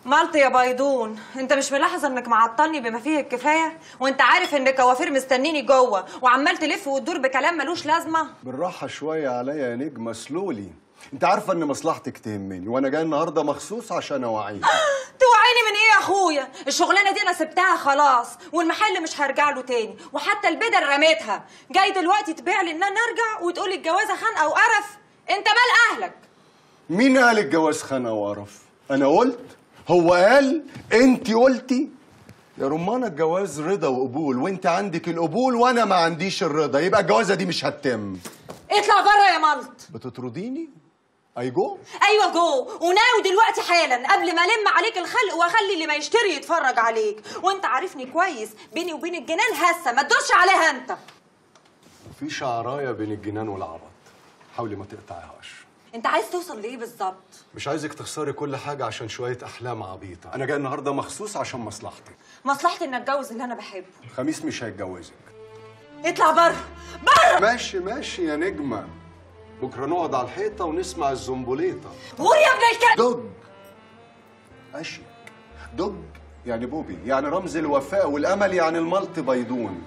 مالت يا بيضون انت مش ملاحظ انك معطلني بما فيه الكفايه وانت عارف ان الكوافير مستنيني جوه وعمال تلف وتدور بكلام ملوش لازمه بالراحة شوية عليا يا نجمة سلولي انت عارفة ان مصلحتك تهمني وانا جاي النهاردة مخصوص عشان اوعيك توعيني من ايه يا اخويا الشغلانه دي انا سبتها خلاص والمحل مش هرجع له تاني وحتى البدل رميتها جاي دلوقتي تبيع لي ان انا ارجع وتقولي الجوازه خنقه وقرف انت مال اهلك مين قال الجواز خانة وقرف انا قلت هو قال انت قلتي يا رمانة الجواز رضا وقبول وانت عندك القبول وانا ما عنديش الرضا يبقى الجوازة دي مش هتتم اطلع بره يا ملط بتطرديني اي جو ايوه جو وناوي دلوقتي حالا قبل ما الم عليك الخلق واخلي اللي ما يشتري يتفرج عليك وانت عارفني كويس بيني وبين الجنان هسه ما تدوسش عليها انت في شعرايه بين الجنان والعبط حاولي ما تقطعيهاش انت عايز توصل لايه بالظبط مش عايزك تخسري كل حاجة عشان شوية أحلام عبيطة أنا جاي النهاردة مخصوص عشان مصلحتك مصلحتي ان اتجوز اللي انا بحبه الخميس مش هيتجوزك اطلع بره بره ماشي ماشي يا نجمة بكرة نقعد على الحيطة ونسمع الزنبوليطة غور يا ابن الكلب دوج أشيك دوج يعني بوبي يعني رمز الوفاء والأمل يعني الملط بيضون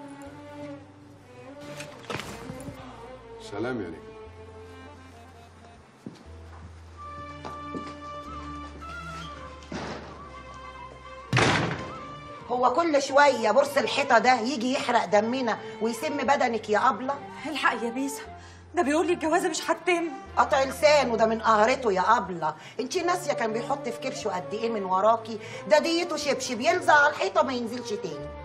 سلام يا نجمة هو كل شويه برص الحيطه ده يجي يحرق دمنا ويسم بدنك يا ابله الحق يا بيسا ده بيقول لي الجوازه مش هتتم قطع لسانه ده من قهرته يا ابله انت ناسيه كان بيحط في كرشه قد ايه من وراكي ده ديته شبشب يلزق على الحيطه ما ينزلش تاني